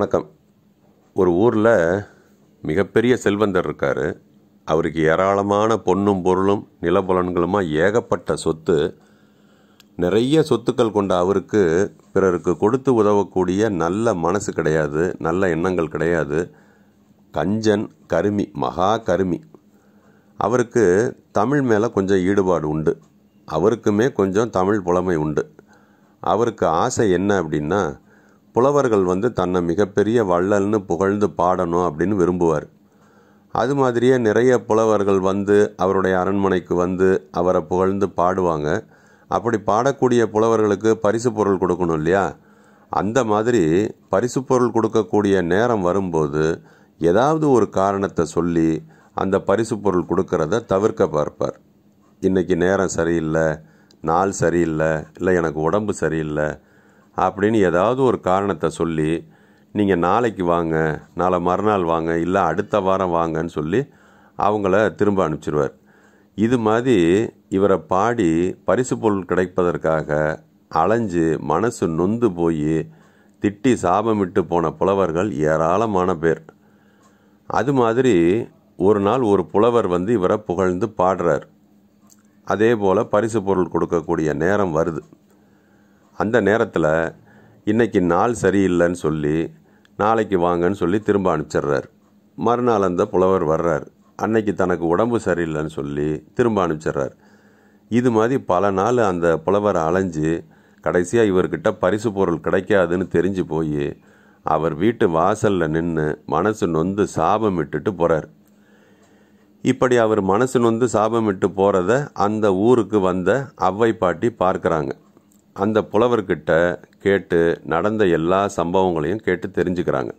வணக்கம் ஒரு ஊரில் மிகப்பெரிய செல்வந்தர் இருக்கார் அவருக்கு ஏராளமான பொன்னும் பொருளும் நிலபுலன்களுமா ஏகப்பட்ட சொத்து நிறைய சொத்துக்கள் கொண்ட அவருக்கு பிறருக்கு கொடுத்து உதவக்கூடிய நல்ல மனசு கிடையாது நல்ல எண்ணங்கள் கிடையாது கஞ்சன் கருமி மகா கருமி அவருக்கு தமிழ் மேலே கொஞ்சம் ஈடுபாடு உண்டு அவருக்குமே கொஞ்சம் தமிழ் புலமை உண்டு அவருக்கு ஆசை என்ன அப்படின்னா புலவர்கள் வந்து தன்னை மிகப்பெரிய வள்ளல்னு புகழ்ந்து பாடணும் அப்படின்னு விரும்புவார் அது மாதிரியே நிறைய புலவர்கள் வந்து அவருடைய அரண்மனைக்கு வந்து அவரை புகழ்ந்து பாடுவாங்க அப்படி பாடக்கூடிய புலவர்களுக்கு பரிசு பொருள் கொடுக்கணும் இல்லையா அந்த மாதிரி பரிசு பொருள் கொடுக்கக்கூடிய நேரம் வரும்போது ஏதாவது ஒரு காரணத்தை சொல்லி அந்த பரிசு பொருள் கொடுக்கறத தவிர்க்க பார்ப்பார் இன்னைக்கு நேரம் சரியில்லை நாள் சரியில்லை இல்லை எனக்கு உடம்பு சரியில்லை அப்படின்னு ஏதாவது ஒரு காரணத்தை சொல்லி நீங்கள் நாளைக்கு வாங்க நாளை மறுநாள் வாங்க இல்லை அடுத்த வாரம் வாங்கன்னு சொல்லி அவங்கள திரும்ப அனுப்பிச்சிடுவார் இது மாதிரி இவரை பாடி பரிசு பொருள் கிடைப்பதற்காக அலைஞ்சு மனசு நொந்து போய் திட்டி சாபமிட்டு போன புலவர்கள் ஏராளமான பேர் அது மாதிரி ஒரு நாள் ஒரு புலவர் வந்து இவரை புகழ்ந்து பாடுறார் அதே போல் பரிசு பொருள் கொடுக்கக்கூடிய நேரம் வருது அந்த நேரத்தில் இன்னைக்கு நாள் சரியில்லைன்னு சொல்லி நாளைக்கு வாங்கன்னு சொல்லி திரும்ப அனுப்பிச்சிடுறார் மறுநாள் அந்த புலவர் வர்றார் அன்னைக்கு தனக்கு உடம்பு சரியில்லைன்னு சொல்லி திரும்ப அனுப்பிச்சிடுறார் இது மாதிரி பல நாள் அந்த புலவரை அலைஞ்சு கடைசியாக இவர்கிட்ட பரிசு பொருள் கிடைக்காதுன்னு தெரிஞ்சு போய் அவர் வீட்டு வாசலில் நின்று மனசு நொந்து சாபம் இட்டுட்டு போகிறார் இப்படி அவர் மனசு நொந்து சாபமிட்டு போகிறத அந்த ஊருக்கு வந்த அவ்வை பாட்டி பார்க்குறாங்க அந்த புலவர்கிட்ட கேட்டு நடந்த எல்லா சம்பவங்களையும் கேட்டு தெரிஞ்சுக்கிறாங்க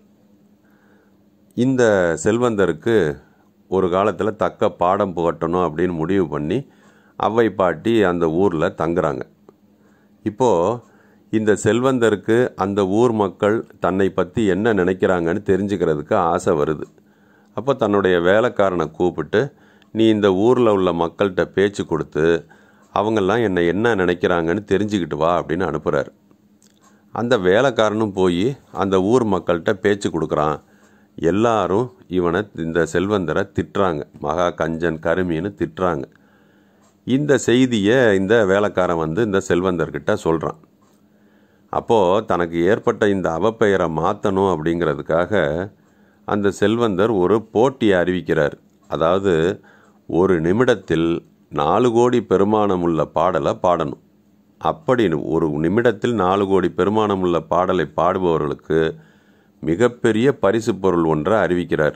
இந்த செல்வந்தருக்கு ஒரு காலத்தில் தக்க பாடம் புகட்டணும் அப்படின்னு முடிவு பண்ணி அவ்வை பாட்டி அந்த ஊரில் தங்குறாங்க இப்போது இந்த செல்வந்தருக்கு அந்த ஊர் மக்கள் தன்னை பற்றி என்ன நினைக்கிறாங்கன்னு தெரிஞ்சுக்கிறதுக்கு ஆசை வருது அப்போ தன்னுடைய வேலைக்காரனை கூப்பிட்டு நீ இந்த ஊரில் உள்ள மக்கள்கிட்ட பேச்சு கொடுத்து அவங்கெல்லாம் என்னை என்ன நினைக்கிறாங்கன்னு தெரிஞ்சுக்கிட்டு வா அப்படின்னு அனுப்புகிறார் அந்த வேலைக்காரனும் போய் அந்த ஊர் மக்கள்கிட்ட பேச்சு கொடுக்குறான் எல்லாரும் இவனை இந்த செல்வந்தரை திட்டுறாங்க மகா கஞ்சன் கருமின்னு திட்டுறாங்க இந்த செய்தியை இந்த வேலைக்காரன் வந்து இந்த செல்வந்தர்கிட்ட சொல்கிறான் அப்போது தனக்கு ஏற்பட்ட இந்த அவப்பெயரை மாற்றணும் அப்படிங்கிறதுக்காக அந்த செல்வந்தர் ஒரு போட்டியை அறிவிக்கிறார் அதாவது ஒரு நிமிடத்தில் நாலு கோடி பெருமானமுள்ள பாடலை பாடணும் அப்படி ஒரு நிமிடத்தில் நாலு கோடி பெருமானமுள்ள பாடலை பாடுபவர்களுக்கு மிகப்பெரிய பரிசு பொருள் ஒன்றை அறிவிக்கிறார்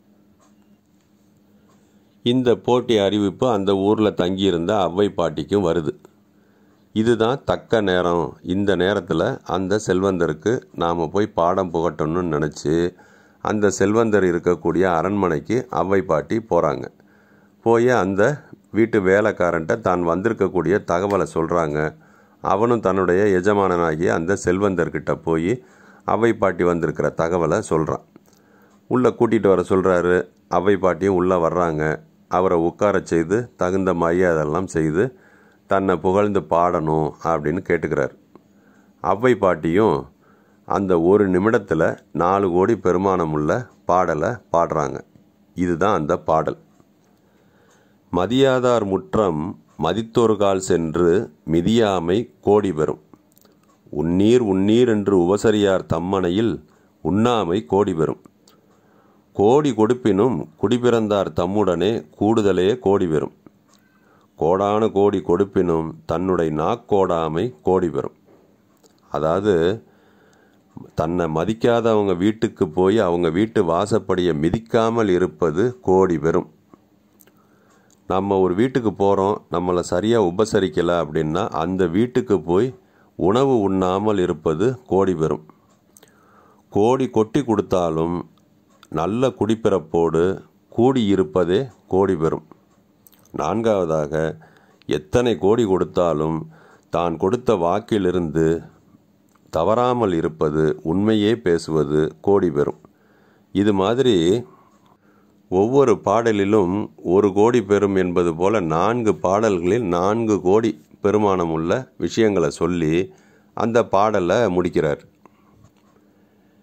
இந்த போட்டி அறிவிப்பு அந்த ஊரில் தங்கியிருந்த அவ்வை பாட்டிக்கும் வருது இதுதான் தக்க நேரம் இந்த நேரத்தில் அந்த செல்வந்தருக்கு நாம் போய் பாடம் புகட்டணும்னு நினச்சி அந்த செல்வந்தர் இருக்கக்கூடிய அரண்மனைக்கு அவ்வை பாட்டி போகிறாங்க போய் அந்த வீட்டு வேலைக்காரன்ட்ட தான் வந்திருக்கக்கூடிய தகவலை சொல்கிறாங்க அவனும் தன்னுடைய எஜமானனாகிய அந்த செல்வந்தர்கிட்ட போய் அவ்வை பாட்டி வந்திருக்கிற தகவலை சொல்கிறான் உள்ளே கூட்டிகிட்டு வர சொல்கிறாரு அவ்வை பாட்டியும் உள்ளே வர்றாங்க அவரை உட்கார செய்து தகுந்த மரியாதையெல்லாம் செய்து தன்னை புகழ்ந்து பாடணும் அப்படின்னு கேட்டுக்கிறார் அவ்வை பாட்டியும் அந்த ஒரு நிமிடத்தில் நாலு கோடி பெருமானமுள்ள பாடலை பாடுறாங்க இதுதான் அந்த பாடல் மதியாதார் முற்றம் மதித்தொரு கால் சென்று மிதியாமை கோடி பெறும் உன்னீர் உன்னீர் என்று உபசரியார் தம்மனையில் உண்ணாமை கோடி பெறும் கோடி கொடுப்பினும் குடிபிறந்தார் தம்முடனே கூடுதலே கோடி பெறும் கோடான கோடி கொடுப்பினும் தன்னுடைய நாக்கோடாமை கோடி பெறும் அதாவது தன்னை மதிக்காதவங்க வீட்டுக்கு போய் அவங்க வீட்டு வாசப்படியை மிதிக்காமல் இருப்பது கோடி பெறும் நம்ம ஒரு வீட்டுக்கு போகிறோம் நம்மளை சரியாக உபசரிக்கலை அப்படின்னா அந்த வீட்டுக்கு போய் உணவு உண்ணாமல் இருப்பது கோடி பெறும் கோடி கொட்டி கொடுத்தாலும் நல்ல குடிப்பிறப்போடு கூடியிருப்பதே கோடி பெறும் நான்காவதாக எத்தனை கோடி கொடுத்தாலும் தான் கொடுத்த வாக்கிலிருந்து தவறாமல் இருப்பது உண்மையே பேசுவது கோடி பெறும் இது மாதிரி ஒவ்வொரு பாடலிலும் ஒரு கோடி பெறும் என்பது போல நான்கு பாடல்களில் நான்கு கோடி பெருமானம் உள்ள விஷயங்களை சொல்லி அந்த பாடலை முடிக்கிறார்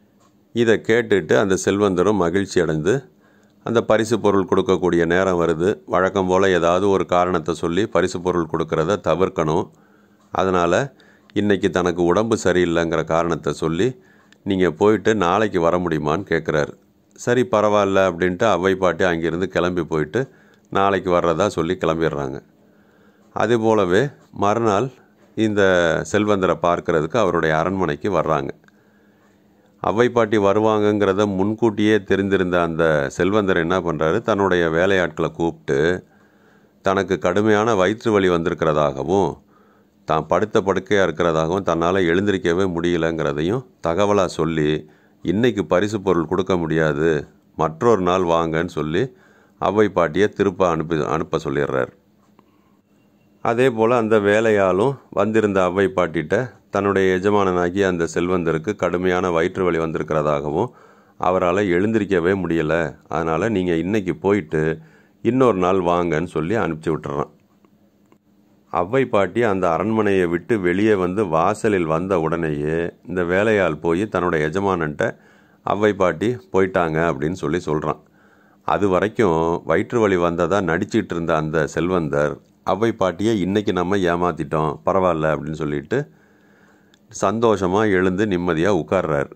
இதை கேட்டுட்டு அந்த செல்வந்தரும் மகிழ்ச்சி அடைந்து அந்த பரிசு பொருள் கொடுக்கக்கூடிய நேரம் வருது வழக்கம் போல் ஏதாவது ஒரு காரணத்தை சொல்லி பரிசு பொருள் கொடுக்கறத தவிர்க்கணும் அதனால் இன்றைக்கி தனக்கு உடம்பு சரியில்லைங்கிற காரணத்தை சொல்லி நீங்கள் போயிட்டு நாளைக்கு வர முடியுமான்னு கேட்குறாரு சரி பரவாயில்ல அப்படின்ட்டு அவ்வை பாட்டி அங்கேருந்து கிளம்பி போயிட்டு நாளைக்கு வர்றதா சொல்லி கிளம்பிடுறாங்க அது போலவே மறுநாள் இந்த செல்வந்தரை பார்க்கறதுக்கு அவருடைய அரண்மனைக்கு வர்றாங்க அவ்வை பாட்டி வருவாங்கங்கிறத முன்கூட்டியே தெரிந்திருந்த அந்த செல்வந்தர் என்ன பண்ணுறாரு தன்னுடைய வேலையாட்களை கூப்பிட்டு தனக்கு கடுமையான வயிற்று வலி வந்திருக்கிறதாகவும் தான் படுத்த படுக்கையாக இருக்கிறதாகவும் தன்னால் எழுந்திருக்கவே முடியலங்கிறதையும் தகவலாக சொல்லி இன்னைக்கு பரிசு பொருள் கொடுக்க முடியாது மற்றொரு நாள் வாங்கன்னு சொல்லி அவ்வை பாட்டியை திருப்ப அனுப்பி அனுப்ப சொல்லிடுறார் அதே போல் அந்த வேலையாலும் வந்திருந்த அவ்வை பாட்டிகிட்ட தன்னுடைய எஜமானனாகிய அந்த செல்வந்தருக்கு கடுமையான வயிற்று வலி வந்திருக்கிறதாகவும் அவரால் எழுந்திருக்கவே முடியலை அதனால் நீங்கள் இன்னைக்கு போயிட்டு இன்னொரு நாள் வாங்கன்னு சொல்லி அனுப்பிச்சி விட்டுறான் அவ்வை பாட்டி அந்த அரண்மனையை விட்டு வெளியே வந்து வாசலில் வந்த உடனேயே இந்த வேலையால் போய் தன்னோட எஜமானன்ட்ட அவ்வை பாட்டி போயிட்டாங்க அப்படின்னு சொல்லி சொல்கிறான் அது வரைக்கும் வயிற்று வலி வந்ததாக நடிச்சிட்டு இருந்த அந்த செல்வந்தர் அவ்வை பாட்டியை இன்னைக்கு நம்ம ஏமாத்திட்டோம் பரவாயில்ல அப்படின்னு சொல்லிட்டு சந்தோஷமாக எழுந்து நிம்மதியாக உட்கார்றார்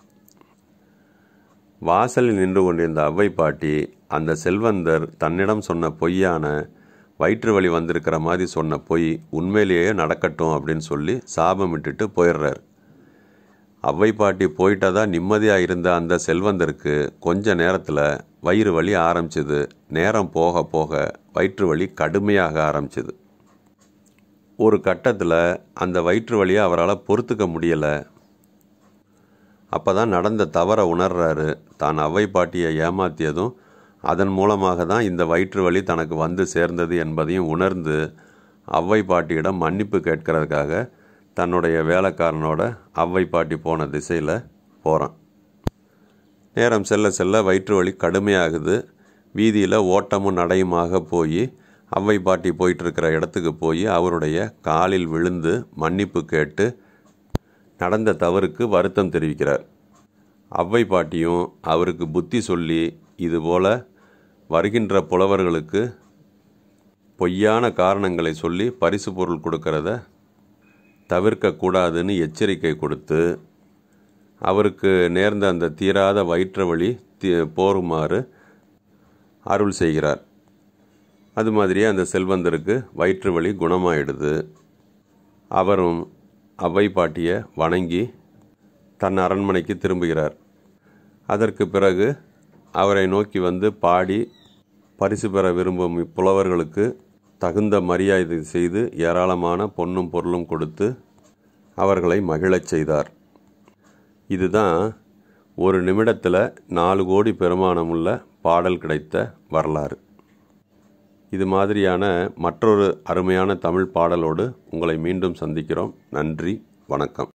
வாசலில் நின்று கொண்டிருந்த அவ்வை பாட்டி அந்த செல்வந்தர் தன்னிடம் சொன்ன பொய்யான வயிற்று வலி வந்திருக்கிற மாதிரி சொன்ன பொய் உண்மையிலேயே நடக்கட்டும் அப்படின்னு சொல்லி சாபம் விட்டுட்டு போயிடுறார் அவ்வை பாட்டி போயிட்டதா நிம்மதியாக இருந்த அந்த செல்வந்தருக்கு கொஞ்ச நேரத்தில் வயிறு வலி ஆரம்பிச்சது நேரம் போக போக வயிற்று வலி கடுமையாக ஆரம்பிச்சது ஒரு கட்டத்தில் அந்த வயிற்று வலியை அவரால் பொறுத்துக்க முடியலை அப்போ தான் நடந்த தவறை உணர்றாரு தான் அவ்வை பாட்டியை ஏமாத்தியதும் அதன் மூலமாக தான் இந்த வயிற்று வலி தனக்கு வந்து சேர்ந்தது என்பதையும் உணர்ந்து அவ்வை பாட்டியிடம் மன்னிப்பு கேட்கறதுக்காக தன்னுடைய வேலைக்காரனோட அவ்வை பாட்டி போன திசையில் போகிறான் நேரம் செல்ல செல்ல வயிற்று வலி கடுமையாகுது வீதியில் ஓட்டமும் நடையுமாக போய் அவ்வை பாட்டி போயிட்டுருக்கிற இடத்துக்கு போய் அவருடைய காலில் விழுந்து மன்னிப்பு கேட்டு நடந்த தவறுக்கு வருத்தம் தெரிவிக்கிறார் அவ்வை பாட்டியும் அவருக்கு புத்தி சொல்லி இதுபோல வருகின்ற புலவர்களுக்கு பொய்யான காரணங்களை சொல்லி பரிசு பொருள் கொடுக்கறத தவிர்க்கக்கூடாதுன்னு எச்சரிக்கை கொடுத்து அவருக்கு நேர்ந்த அந்த தீராத வயிற்று வழி தீ போருமாறு அருள் செய்கிறார் அது மாதிரியே அந்த செல்வந்தருக்கு வயிற்று வலி குணமாயிடுது அவரும் அவ்வை பாட்டியை வணங்கி தன் அரண்மனைக்கு திரும்புகிறார் அதற்கு பிறகு அவரை நோக்கி வந்து பாடி பரிசு பெற விரும்பும் புலவர்களுக்கு தகுந்த மரியாதை செய்து ஏராளமான பொன்னும் பொருளும் கொடுத்து அவர்களை மகிழச் செய்தார் இதுதான் ஒரு நிமிடத்தில் நாலு கோடி பெருமானமுள்ள பாடல் கிடைத்த வரலாறு இது மாதிரியான மற்றொரு அருமையான தமிழ் பாடலோடு உங்களை மீண்டும் சந்திக்கிறோம் நன்றி வணக்கம்